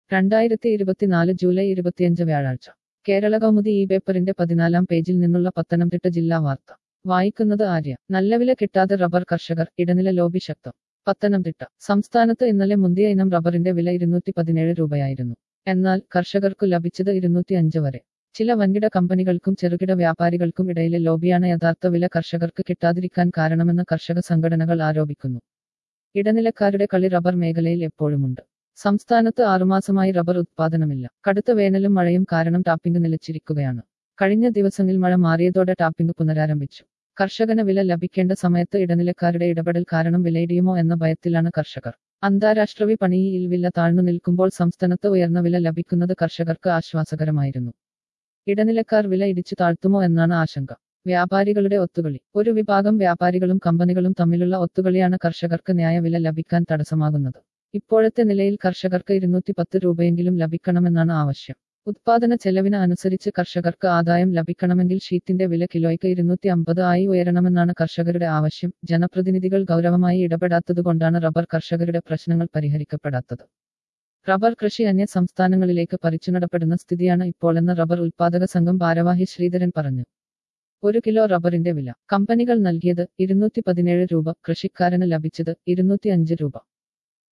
രണ്ടായിരത്തി ഇരുപത്തിനാല് ജൂലൈ ഇരുപത്തിയഞ്ച് വ്യാഴാഴ്ച കേരള കൗമുദി ഈ പേപ്പറിന്റെ പതിനാലാം പേജിൽ നിന്നുള്ള പത്തനംതിട്ട ജില്ലാ വാർത്ത വായിക്കുന്നത് ആര്യ നല്ല വില കിട്ടാതെ റബ്ബർ കർഷകർ ഇടനില ലോബി ശക്തം പത്തനംതിട്ട സംസ്ഥാനത്ത് ഇന്നലെ മുന്തിയ ഇനം റബ്ബറിന്റെ വില ഇരുന്നൂറ്റി പതിനേഴ് രൂപയായിരുന്നു എന്നാൽ കർഷകർക്കു ലഭിച്ചത് ഇരുന്നൂറ്റി അഞ്ച് വരെ ചില വൻകിട കമ്പനികൾക്കും ചെറുകിട വ്യാപാരികൾക്കും ഇടയിലെ ലോബിയാണ് യഥാർത്ഥ വില കർഷകർക്ക് കിട്ടാതിരിക്കാൻ കാരണമെന്ന് കർഷക സംഘടനകൾ ആരോപിക്കുന്നു ഇടനിലക്കാരുടെ കളി റബ്ബർ മേഖലയിൽ എപ്പോഴുമുണ്ട് സംസ്ഥാനത്ത് ആറുമാസമായി റബ്ബർ ഉത്പാദനമില്ല കടുത്ത വേനലും മഴയും കാരണം ടാപ്പിംഗ് നിലച്ചിരിക്കുകയാണ് കഴിഞ്ഞ ദിവസങ്ങളിൽ മഴ മാറിയതോടെ ടാപ്പിംഗ് പുനരാരംഭിച്ചു കർഷകന് വില ലഭിക്കേണ്ട സമയത്ത് ഇടനിലക്കാരുടെ ഇടപെടൽ കാരണം വിലയിടിയുമോ എന്ന ഭയത്തിലാണ് കർഷകർ അന്താരാഷ്ട്ര വിപണിയിൽ വില താഴ്ന്നു നിൽക്കുമ്പോൾ സംസ്ഥാനത്ത് ഉയർന്ന വില ലഭിക്കുന്നത് കർഷകർക്ക് ആശ്വാസകരമായിരുന്നു ഇടനിലക്കാർ വില ഇടിച്ചു താഴ്ത്തുമോ എന്നാണ് ആശങ്ക വ്യാപാരികളുടെ ഒത്തുകളി ഒരു വിഭാഗം വ്യാപാരികളും കമ്പനികളും തമ്മിലുള്ള ഒത്തുകളിയാണ് കർഷകർക്ക് ന്യായവില ലഭിക്കാൻ തടസ്സമാകുന്നത് ഇപ്പോഴത്തെ നിലയിൽ കർഷകർക്ക് ഇരുന്നൂറ്റി പത്ത് രൂപയെങ്കിലും ലഭിക്കണമെന്നാണ് ആവശ്യം ഉത്പാദന ചെലവിന് അനുസരിച്ച് കർഷകർക്ക് ആദായം ലഭിക്കണമെങ്കിൽ ഷീറ്റിന്റെ വില കിലോയ്ക്ക് ഇരുന്നൂറ്റി അമ്പത് ആയി ഉയരണമെന്നാണ് കർഷകരുടെ ആവശ്യം ജനപ്രതിനിധികൾ ഗൗരവമായി ഇടപെടാത്തതുകൊണ്ടാണ് റബ്ബർ കർഷകരുടെ പ്രശ്നങ്ങൾ പരിഹരിക്കപ്പെടാത്തത് റബ്ബർ കൃഷി അന്യ സംസ്ഥാനങ്ങളിലേക്ക് പറിച്ചുനടപ്പെടുന്ന സ്ഥിതിയാണ് ഇപ്പോഴെന്ന് റബ്ബർ ഉൽപാദക സംഘം ഭാരവാഹി ശ്രീധരൻ പറഞ്ഞു ഒരു കിലോ റബ്ബറിന്റെ വില കമ്പനികൾ നൽകിയത് ഇരുന്നൂറ്റി പതിനേഴ് രൂപ കൃഷിക്കാരന് ലഭിച്ചത് ഇരുന്നൂറ്റി അഞ്ച് രൂപ